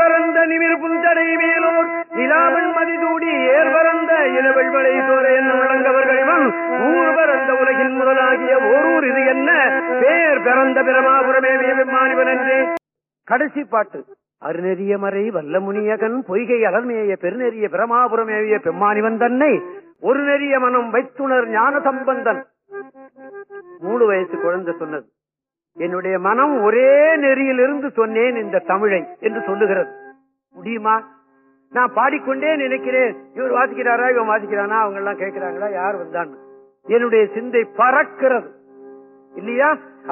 நீர்வரந்த நிமிர் புஞ்சடை மேலோர் நிலாவன் மதிதூடி ஏர்வரந்த இளவெள்வளை சோர என்னும் விளங்கவர்கள் இவன் ஊர் பரந்த உலகின் முதலாகிய ஓரூர் இது என்ன பேர் பிறந்த பிரமாபுரமே விமானிவன் என்று கடைசி பாட்டு அருநெறிய மறை வல்ல முனியகன் பொய்கை அலர்மேய பெருநெறிய பிரமாபுரமேவிய பெம்மானிவன் தன்னை ஒரு நெறிய மனம் வைத்துணர் ஞான சம்பந்தன் மூணு வயசு குழந்தை சொன்னது என்னுடைய மனம் ஒரே நெறியிலிருந்து சொன்னேன் இந்த தமிழை என்று சொல்லுகிறது முடியுமா நான் பாடிக்கொண்டே நினைக்கிறேன் இவர் வாசிக்கிறாரா இவன் வாசிக்கிறானா அவங்க எல்லாம் கேட்கிறாங்களா யார் வந்தான்னு என்னுடைய சிந்தை பறக்கிறது இல்லையா